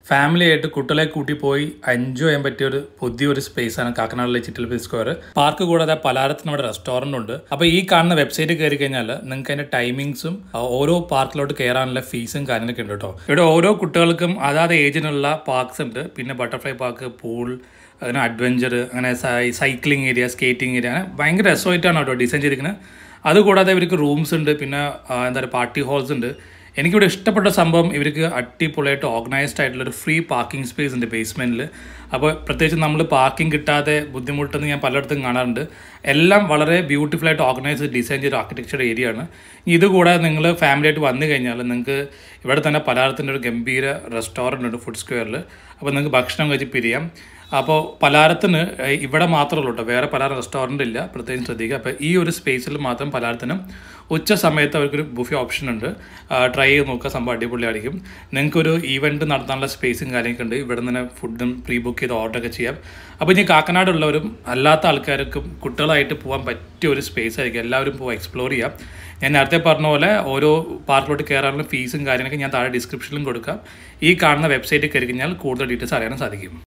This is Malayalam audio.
ഫാമിലി ആയിട്ട് കുട്ടികളെ കൂട്ടി പോയി എൻജോയ് ചെയ്യാൻ പറ്റിയ ഒരു പുതിയൊരു സ്പേസാണ് കാക്കനാടിലെ ചിറ്റൽപി സ്ക്വയർ പാർക്ക് കൂടാതെ പലഹാരത്തിന് അവിടെ റെസ്റ്റോറൻ്റ് ഉണ്ട് അപ്പോൾ ഈ കാണുന്ന വെബ്സൈറ്റ് കയറി കഴിഞ്ഞാൽ നിങ്ങൾക്ക് അതിൻ്റെ ടൈമിങ്സും ഓരോ പാർക്കിലോട്ട് കയറാനുള്ള ഫീസും കാര്യങ്ങളൊക്കെ ഉണ്ട് കേട്ടോ ഇവിടെ ഓരോ കുട്ടികൾക്കും അതാത് ഏജിനുള്ള പാർക്സ് ഉണ്ട് പിന്നെ ബട്ടർഫ്ലൈ പാർക്ക് പൂൾ അങ്ങനെ അഡ്വഞ്ചർ അങ്ങനെ സൈക്ലിംഗ് ഏരിയ സ്കേറ്റിംഗ് ഏരിയ അങ്ങനെ ഭയങ്കര രസമായിട്ടാണ് കേട്ടോ ഡിസൈൻ ചെയ്തിരിക്കുന്നത് അതുകൂടാതെ ഇവർക്ക് റൂംസ് ഉണ്ട് പിന്നെ ആ, എന്താ പറയുക പാർട്ടി ഹാൾസ് ഉണ്ട് എനിക്കിവിടെ ഇഷ്ടപ്പെട്ട സംഭവം ഇവർക്ക് അടിപൊളിയായിട്ട് ഓർഗനൈസ്ഡ് ആയിട്ടുള്ള ഒരു ഫ്രീ പാർക്കിംഗ് സ്പേസ് ഉണ്ട് ബേസ്മെൻറ്റിൽ അപ്പോൾ പ്രത്യേകിച്ച് നമ്മൾ പാർക്കിംഗ് കിട്ടാതെ ബുദ്ധിമുട്ടെന്ന് ഞാൻ പലയിടത്തും കാണാറുണ്ട് എല്ലാം വളരെ ബ്യൂട്ടിഫുൾ ആയിട്ട് ഓർഗനൈസ് ഡിസൈൻ ചെയ്ത ആർക്കിടെക്ചർ ഏരിയ ആണ് ഇത് കൂടാതെ നിങ്ങൾ ഫാമിലി ആയിട്ട് വന്നു കഴിഞ്ഞാൽ നിങ്ങൾക്ക് ഇവിടെ തന്നെ പലഹാരത്തിൻ്റെ ഒരു ഗംഭീര റെസ്റ്റോറൻ്റ് ഉണ്ട് ഫുഡ് സ്ക്വയറിൽ അപ്പോൾ നിങ്ങൾക്ക് ഭക്ഷണം കഴിച്ച് പിരിയാം അപ്പോൾ പലഹാരത്തിന് ഏഹ്, ഇവിടെ മാത്രമേ ഉള്ളൂ കേട്ടോ വേറെ പലഹാരം റെസ്റ്റോറൻ്റ് ഇല്ല പ്രത്യേകം ശ്രദ്ധിക്കുക അപ്പോൾ ഈ ഒരു സ്പേസിൽ മാത്രം പലഹാരത്തിനും ഉച്ച സമയത്ത് അവർക്കൊരു ബുഫേ ഓപ്ഷൻ ഉണ്ട് ട്രൈ ചെയ്ത് നോക്കുക സംഭവം അടിപൊളിയായിരിക്കും നിങ്ങൾക്കൊരു ഈവൻറ്റ് നടത്താനുള്ള സ്പേസും കാര്യമൊക്കെ ഉണ്ട് ഇവിടെ നിന്ന് ഫുഡും പ്രീ ബുക്ക് ചെയ്ത് ഓർഡറൊക്കെ ചെയ്യാം അപ്പോൾ ഇനി കാക്കനാടുള്ളവരും അല്ലാത്ത ആൾക്കാർക്കും കുട്ടികളായിട്ട് പോകാൻ പറ്റിയ ഒരു സ്പേസ് ആയിരിക്കും എല്ലാവരും പോകാൻ എക്സ്പ്ലോർ ചെയ്യാം ഞാൻ നേരത്തെ പറഞ്ഞ പോലെ ഓരോ പാർക്കിലോട്ട് കയറാനുള്ള ഫീസും കാര്യങ്ങളൊക്കെ ഞാൻ താഴെ ഡിസ്ക്രിപ്ഷനിലും കൊടുക്കാം ഈ കാണുന്ന വെബ്സൈറ്റിൽ കയറി കഴിഞ്ഞാൽ കൂടുതൽ ഡീറ്റെയിൽസ് അറിയാനും സാധിക്കും